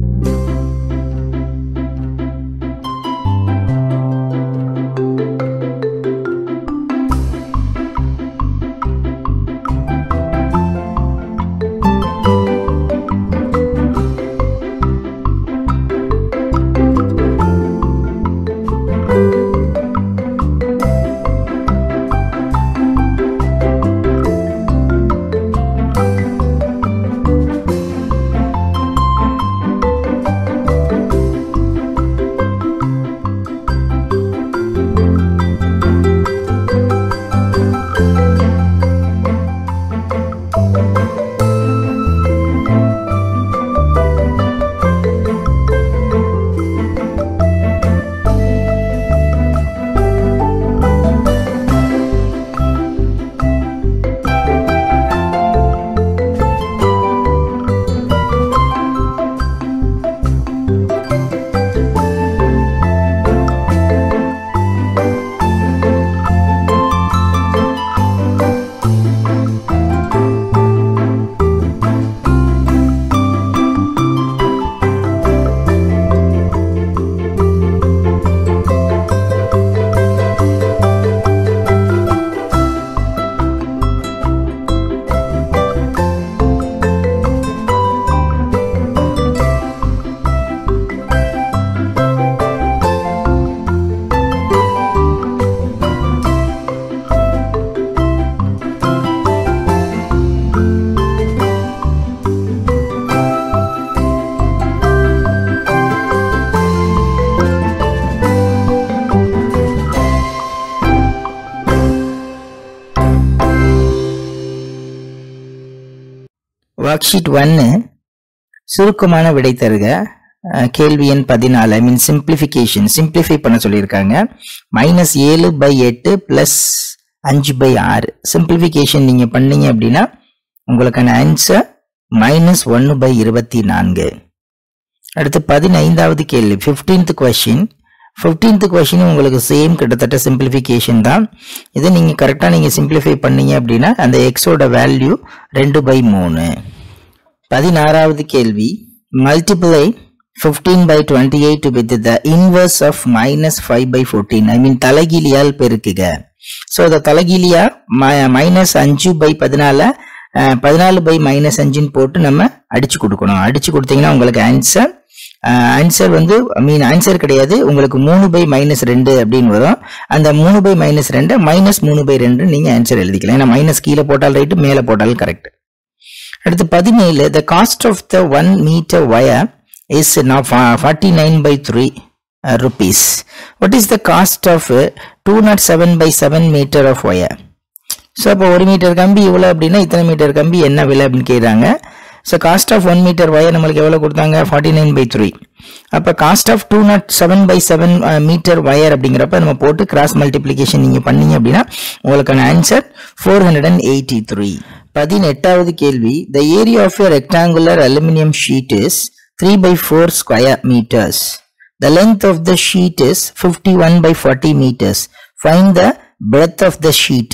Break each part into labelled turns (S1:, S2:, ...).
S1: Work sheet ஒன்னு சுருக்கமான விடை தருக அஹ், கேள்வி எண் பதினாலு ஐ மீன் சிம்பிளிஃபிகேஷன் சிம்பிளிஃபை பண்ண சொல்லியிருக்காங்க மைனஸ் ஏழு பை எட்டு பிளஸ் அஞ்சு பை ஆறு சிம்பிளிஃபிகேஷன் நீங்க பண்ணீங்க அப்படின்னா உங்களுக்கான ஆன்சர் மைனஸ் ஒன்று பை இருபத்தி நான்கு அடுத்து பதினைந்தாவது கேள்வி ஃபிஃப்டீன்த் கொஸ்டின் ஃபிஃப்டீன்த் கொஸ்டின் உங்களுக்கு சேம் கிட்டத்தட்ட சிம்பிளிஃபிகேஷன் தான் இதை நீங்க கரெக்டாக நீங்க சிம்பிளிஃபை பண்ணீங்க அப்படின்னா அந்த எக்ஸோட வேல்யூ ரெண்டு பை மூணு பதினாறாவது கேள்வி multiply fifteen by twenty eight with the inverse of minus five by fourteen I mean தலைகீழியால் பெருக்குக ஸோ அந்த தலைகீழியா மைனஸ் அஞ்சு பை பதினால பதினாலு பை மைனஸ் அஞ்சுன்னு போட்டு நம்ம அடிச்சு கொடுக்கணும் அடிச்சு கொடுத்தீங்கன்னா உங்களுக்கு ஆன்சர் ஆன்சர் வந்து ஐ மீன் ஆன்சர் கிடையாது உங்களுக்கு மூணு பை மைனஸ் ரெண்டு அப்படின்னு வரும் அந்த மூணு பை மைனஸ் ரெண்டு மைனஸ் மூணு பை ரெண்டு நீங்க ஆன்சர் எழுதிக்கலாம் ஏன்னா மைனஸ் கீழே போட்டால் ரைட்டு மேலே போட்டாலும் கரெக்ட் அடுத்து பதினேழு the cost of the one metre wire is forty nine by three rupees what is the cost of two nought seven by seven metre of wire so அப்போ ஒரு மீட்டர் கம்பி இவ்வளோ அப்படின்னா இத்தனை மீட்டர் கம்பி என்ன விலை அப்படின்னு கேட்குறாங்க so cost of one metre wire நம்மளுக்கு எவ்வளோ கொடுத்தாங்க ஃபார்ட்டி நைன் பை த்ரீ அப்போ cost of two nought seven by seven metre wire அப்படிங்கிறப்ப நம்ம போட்டு கிராஸ் மல்டிப்ளிகேஷன் நீங்கள் பண்ணீங்க அப்படின்னா உங்களுக்கான answer four hundred and eighty three பதினெட்டாவது கேள்வி the area of a rectangular aluminium sheet is three by four square metres the length of the sheet is fifty one by forty metres find the breadth of the sheet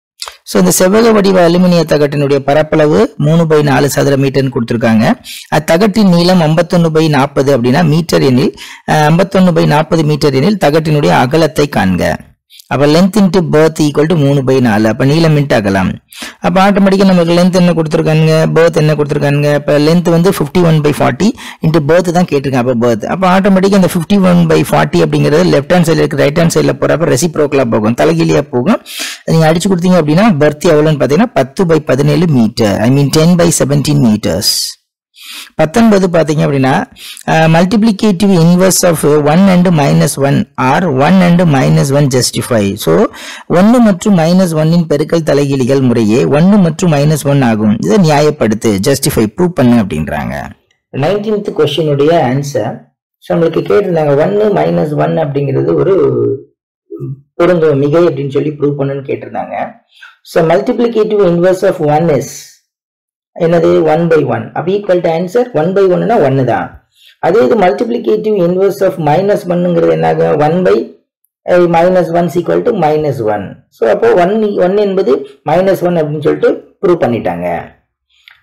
S1: so இந்த செவ்வக வடிவ அலுமினிய தகட்டினுடைய பரப்பளவு மூணு by நாலு சதுர மீட்டர்னு கொடுத்துருக்காங்க அத்தகட்டின் நீளம் ஐம்பத்தொன்னு பை நாற்பது அப்படின்னா மீட்டர் எண்ணில் ஐம்பத்தொன்னு பை நாற்பது மீட்டர் எண்ணில் தகட்டினுடைய அகலத்தை காண்க அப்ப length into breadth equal to மூணு பை நாலு அப்ப நீளம் இன்ட்டு அகலம் அப்ப ஆட்டோமேட்டிக்கா நமக்கு லென்த் என்ன கொடுத்துருக்காங்க பர்த் என்ன கொடுத்துருக்காங்க இப்ப லென்த் வந்து fifty one by forty into breadth தான் கேட்டிருக்காங்க அப்ப பர்த் அப்ப ஆட்டோமேட்டிக்கா இந்த ஃபிஃப்டி ஒன் பை ஃபார்ட்டி அப்படிங்கிறது லெஃப்ட் ஹேண்ட் சைடில் இருக்கு ரைட் ஹேண்ட் சைடில் போறப்ப ரெசிப்ரோக்கலா போகும் தலைகீழியா போகும் நீங்க அடிச்சு கொடுத்தீங்க அப்படின்னா பர்த் எவ்வளோன்னு பாத்தீங்கன்னா பத்து பை பதினேழு மீட்டர் I mean ten by seventeen metres பத்தொன்பது பாத்தீங்க அப்படின்னா multiplicative inverse of one and minus one or one and minus one justify so ஒன்று மற்றும் மைனஸ் ஒன்னின் பெருக்கல் தலைகீழிகள் முறையே ஒன்று மற்றும் மைனஸ் ஒன் ஆகும் இதை நியாயப்படுத்து ஜஸ்டிஃபை ப்ரூவ் பண்ணு அப்படின்றாங்க நைன்டீன்த் கொஸ்டினுடைய ஆன்சர் ஸோ நம்மளுக்கு கேட்டிருந்தாங்க ஒன்று மைனஸ் ஒன் அப்படிங்கிறது ஒரு பொருந்தும் மிகை அப்படின்னு சொல்லி ப்ரூவ் பண்ணுன்னு கேட்டிருந்தாங்க so multiplicative inverse of one is என்னது ஒன் பை ஒன் அப்போ equal to answer one by ஒன்னுனா ஒன்று தான் அதே இது மல்டிப்ளிகேட்டிவ் இன்வர்ஸ் ஆஃப் மைனஸ் ஒன்னுங்கிறது என்னாக one by minus one equal to minus one so அப்போ ஒன் ஒன் என்பது மைனஸ் ஒன் அப்படின்னு சொல்லிட்டு ப்ரூவ் பண்ணிட்டாங்க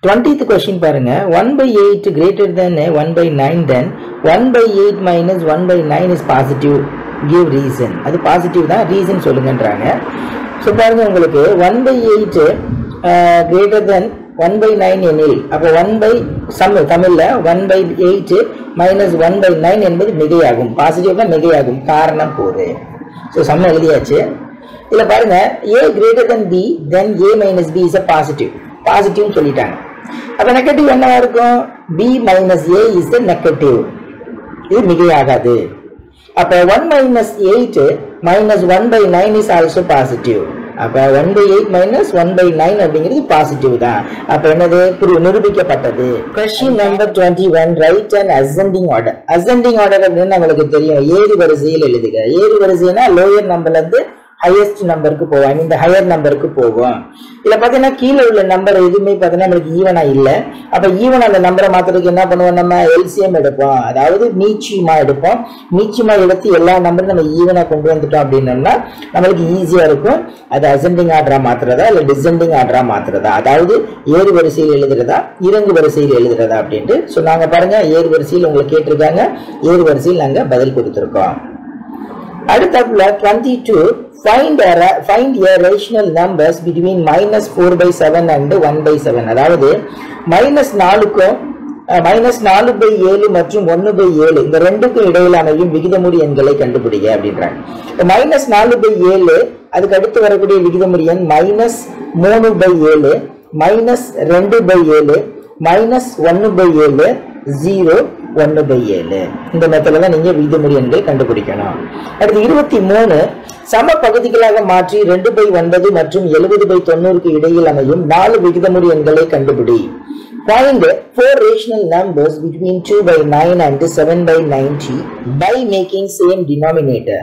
S1: டுவெண்ட்டித் கொஸ்டின் பாருங்க one by eight greater than one by nine then one by eight minus one by nine is positive give reason அது positive தான் reason சொல்லுங்கன்றாங்க so பாருங்க உங்களுக்கு one by eight greater than one by nine எனில் அப்போ one by sum தமிழில் one by eight minus one by nine என்பது மிகையாகும் பாசிட்டிவ்னா மிகையாகும் காரணம் போது ஸோ சம் எழுதியாச்சு இதில் பாருங்க A greater than B then A minus B is a positive பாசிட்டிவ்னு சொல்லிட்டாங்க அப்போ நெகட்டிவ் என்னவா இருக்கும் B minus A is a negative இது மிகையாகாது அப்போ one minus eight minus one by nine is also positive அப்போ one by eight minus one by nine அப்படிங்கிறது பாசிட்டிவ் தான் அப்போ என்னது புரி- நிரூபிக்கப்பட்டது question number twenty one right and ascending order ascending order அப்படின்னு நம்மளுக்கு தெரியும் ஏறு வரிசையில் எழுதுக ஏறு வரிசைனா லோயர் நம்பர்ல இருந்து ஹையஸ்ட் நம்பருக்கு போவோம் ஐ மீன் இந்த ஹையர் நம்பருக்கு போவோம் இதுல பாத்தீங்கன்னா கீழே உள்ள நம்பர் எதுவுமே பாத்தீங்கன்னா நம்மளுக்கு ஈவனா இல்ல அப்ப ஈவன் அந்த நம்பரை மாத்துறதுக்கு என்ன பண்ணுவோம் நம்ம எல்சிஎம் எடுப்போம் அதாவது மீச்சியமா எடுப்போம் மீச்சியமா எடுத்து எல்லா நம்பரும் நம்ம ஈவனா கொண்டு வந்துட்டோம் அப்படின்னோம்னா நம்மளுக்கு ஈஸியா இருக்கும் அது அசெண்டிங் ஆர்டரா மாத்துறதா இல்ல டிசெண்டிங் ஆர்டரா மாத்துறதா அதாவது ஏறு வரிசையில் எழுதுறதா இறங்கு வரிசையில் எழுதுறதா அப்படின்ட்டு ஸோ நாங்க பாருங்க ஏறு வரிசையில் உங்களை கேட்டிருக்காங்க ஏறு வரிசையில் நாங்க பதில் கொடுத்துருக்கோம் அடுத்தப்புல twenty two find find a rational numbers between minus four by seven and one by seven அதாவது மைனஸ் நாலுக்கும் மைனஸ் நாலு பை ஏழு மற்றும் ஒன்று பை ஏழு இந்த ரெண்டுக்கும் இடையில் அமையும் விகிதமுடி எண்களை கண்டுபிடிங்க அப்படின்றாங்க மைனஸ் நாலு பை ஏழு அதுக்கு அடுத்து வரக்கூடிய விகிதமுடி எண் மைனஸ் மூணு பை ஏழு மைனஸ் ரெண்டு பை ஏழு மைனஸ் ஒன்று பை ஏழு ஜீரோ ஒன்று பை ஏழு இந்த மெத்தடில் தான் நீங்கள் விகிதமுடி எண்கள் கண்டுபிடிக்கணும் அடுத்து இருபத்தி மூணு சம பகுதிகளாக மாற்றி ரெண்டு பை ஒன்பது மற்றும் எழுபது பை தொண்ணூறுக்கு இடையில் அமையும் நாலு விகிதமுடி எண்களை கண்டுபிடி Find four rational numbers between 2 by 9 and 7 by 90 by making same denominator.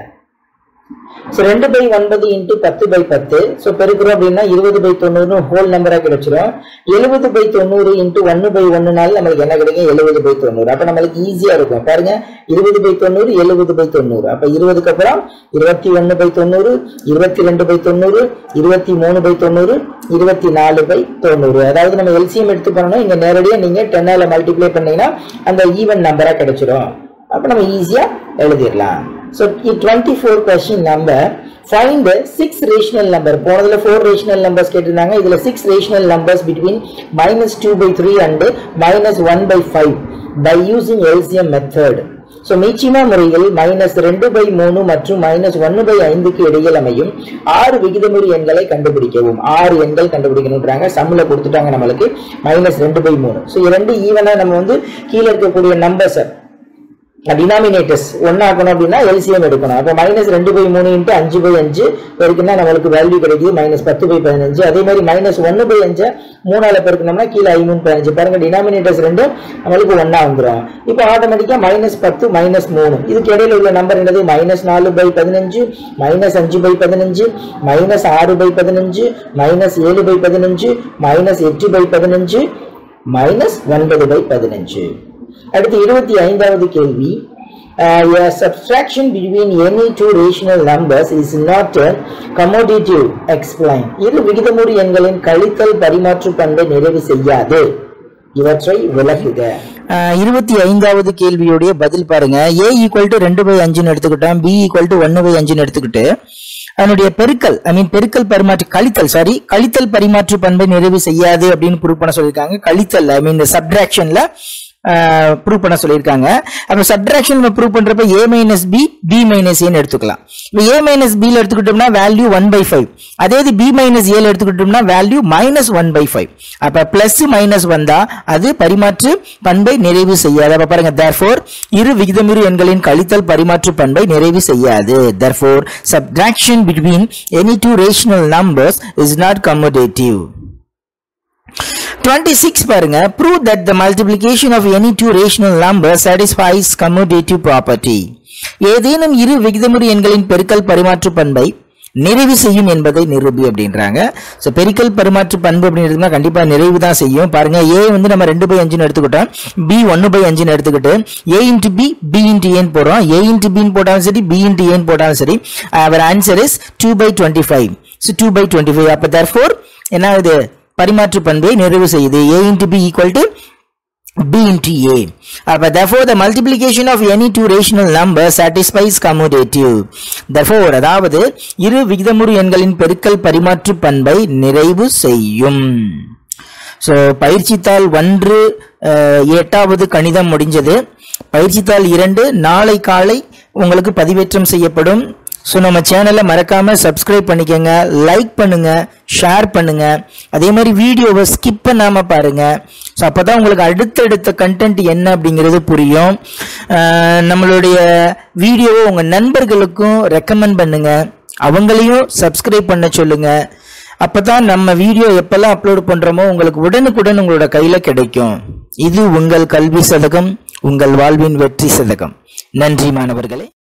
S1: So ரெண்டு பை ஒன்பது இன்ட்டு பத்து பை பத்து ஸோ பெருக்கிறோம் அப்படின்னா இருபது பை தொண்ணூறு ஹோல் நம்பரா கிடைச்சிரும் எழுபது பை தொண்ணூறு இன்ட்டு ஒன்று பை ஒன்றுனால நம்மளுக்கு என்ன கிடைக்கும் எழுபது பை தொண்ணூறு அப்போ நம்மளுக்கு ஈஸியா இருக்கும் பாருங்க இருபது பை தொண்ணூறு எழுபது பை தொண்ணூறு அப்போ இருபதுக்கு அப்புறம் இருபத்தி ஒன்று பை தொண்ணூறு இருபத்தி ரெண்டு பை தொண்ணூறு இருபத்தி மூணு பை தொண்ணூறு இருபத்தி நாலு பை தொண்ணூறு அதாவது நம்ம எல்சிஎம் எடுத்து பண்ணணும் இங்க நேரடியா நீங்க டென்னால மல்டிப்ளை பண்ணீங்கன்னா அந்த ஈவன் நம்பரா கிடைச்சிரும் அப்ப நம்ம ஈஸியா எழுதிடலாம் so twenty four question number find six rational number போனதுல ஃபோர் ரேஷனல் நம்பர்ஸ் கேட்டிருந்தாங்க இதுல six rational numbers between minus two by three and minus one by five by using LCM method so மீச்சிமா முறையில் மைனஸ் ரெண்டு by மூணு மற்றும் minus ஒன்று by ஐந்துக்கு இடையில் அமையும் ஆறு விகிதமுறை எண்களை கண்டுபிடிக்கவும் ஆறு எண்கள் கண்டுபிடிக்கணுன்றாங்க சம்மில் கொடுத்துட்டாங்க நம்மளுக்கு மைனஸ் ரெண்டு பை மூணு ஸோ ரெண்டு ஈவனாக நம்ம வந்து கீழே இருக்கக்கூடிய நம்பர்ஸை டினாமினேட்டர்ஸ் ஒன்னாக்கணும் அப்படின்னா எல்சிஎம் எடுக்கணும் அப்போ மைனஸ் ரெண்டு பை மூணு இன்ட்டு அஞ்சு பை அஞ்சு பெருக்குன்னா நம்மளுக்கு வேல்யூ கிடைக்குது மைனஸ் பத்து பை பதினஞ்சு அதே மாதிரி மைனஸ் ஒன்று பை அஞ்சு மூணால பெருக்கணும்னா கீழே ஐமூணு பதினஞ்சு பாருங்க டினாமினேட்டர்ஸ் ரெண்டும் நம்மளுக்கு ஒன்னா வந்துடும் இப்போ ஆட்டோமேட்டிக்கா மைனஸ் பத்து மைனஸ் மூணு இதுக்கு இடையில உள்ள நம்பர் என்னது மைனஸ் நாலு பை பதினஞ்சு மைனஸ் அஞ்சு பை பதினஞ்சு மைனஸ் ஆறு பை பதினஞ்சு மைனஸ் ஏழு பை பதினஞ்சு மைனஸ் எட்டு பை பதினஞ்சு மைனஸ் ஒன்பது பை பதினஞ்சு அடுத்து இருபத்தி ஐந்தாவது கேள்வி Uh, a subtraction between any two rational numbers is not a commutative explain இரு விகிதமுறு எண்களின் கழித்தல் பரிமாற்று பண்பை நிறைவு செய்யாது இவற்றை விலகுக இருபத்தி ஐந்தாவது கேள்வியுடைய பதில் பாருங்க ஏ ஈக்குவல் டு ரெண்டு பை அஞ்சுன்னு எடுத்துக்கிட்டோம் பி ஈக்குவல் டு ஒன்னு பை அஞ்சுன்னு எடுத்துக்கிட்டு அதனுடைய பெருக்கல் ஐ மீன் பெருக்கல் பரிமாற்று கழித்தல் சாரி கழித்தல் பரிமாற்று பண்பை நிறைவு செய்யாது அப்படின்னு ப்ரூவ் பண்ண சொல்லியிருக்காங்க கழித்தல் ஐ மீன் இந்த சப்ட்ராக்ஷன்ல ப்ரூவ் பண்ண சொல்லியிருக்காங்க அப்போ சப்ட்ராக்ஷன் நம்ம ப்ரூவ் பண்றப்ப A minus B B minus ஏன்னு எடுத்துக்கலாம் இப்போ ஏ மைனஸ் பியில் எடுத்துக்கிட்டோம்னா வேல்யூ ஒன் பை ஃபைவ் அதே இது பி மைனஸ் ஏல எடுத்துக்கிட்டோம்னா value minus one by five அப்போ பிளஸ் மைனஸ் வந்தா அது பரிமாற்று பண்பை நிறைவு செய்யாது அப்போ பாருங்க தேர்ஃபோர் இரு விகிதமிரு எண்களின் கழித்தல் பரிமாற்று பண்பை நிறைவு செய்யாது therefore subtraction between any two rational numbers is not commutative 26 பாருங்க prove that the multiplication of any two rational numbers satisfies commutative property ஏதேனும் இரு விகிதமுறு எண்களின் பெருக்கல் பரிமாற்று பண்பை நிறைவு செய்யும் என்பதை நிரூபி அப்படின்றாங்க ஸோ பெருக்கல் பரிமாற்று பண்பு அப்படின்றதுனா கண்டிப்பாக நிறைவு தான் செய்யும் பாருங்க ஏ வந்து நம்ம ரெண்டு பை அஞ்சுன்னு எடுத்துக்கிட்டோம் பி ஒன்று பை அஞ்சுன்னு எடுத்துக்கிட்டு A into B B into ஏன்னு போடுறோம் ஏ இன்ட்டு பின்னு போட்டாலும் சரி பி இன்ட்டு ஏன்னு போட்டாலும் சரி அவர் answer is two by twenty five so two by twenty five அப்போ தேர் ஃபோர் என்ன இது பரிமாற்று பண்பை நிறைவு செய்யுது A into B equal to b into a. Uh, but therefore, the multiplication of any two rational numbers satisfies commutative. Therefore, அதாவது இரு விகிதமுறு எண்களின் பெருக்கல் பரிமாற்று பண்பை நிறைவு செய்யும் ஸோ பயிற்சித்தாள் ஒன்று அஹ், எட்டாவது கணிதம் முடிஞ்சது பயிற்சித்தாள் இரண்டு நாளை காலை உங்களுக்கு பதிவேற்றம் செய்யப்படும் ஸோ நம்ம சேனலை மறக்காம சப்ஸ்கிரைப் பண்ணிக்கோங்க லைக் பண்ணுங்க ஷேர் பண்ணுங்க அதே மாதிரி வீடியோவை ஸ்கிப் பண்ணாம பாருங்க ஸோ அப்பதான் உங்களுக்கு அடுத்தடுத்த கண்டென்ட் என்ன அப்படிங்கிறது புரியும் அஹ், நம்மளுடைய வீடியோவை உங்க நண்பர்களுக்கும் ரெக்கமெண்ட் பண்ணுங்க அவங்களையும் சப்ஸ்கிரைப் பண்ண சொல்லுங்க அப்பதான் நம்ம வீடியோ எப்பெல்லாம் அப்லோட் பண்றோமோ உங்களுக்கு உடனுக்குடன் உங்களோட கையில கிடைக்கும் இது உங்கள் கல்வி சதகம் உங்கள் வாழ்வின் வெற்றி சதகம் நன்றி மாணவர்களே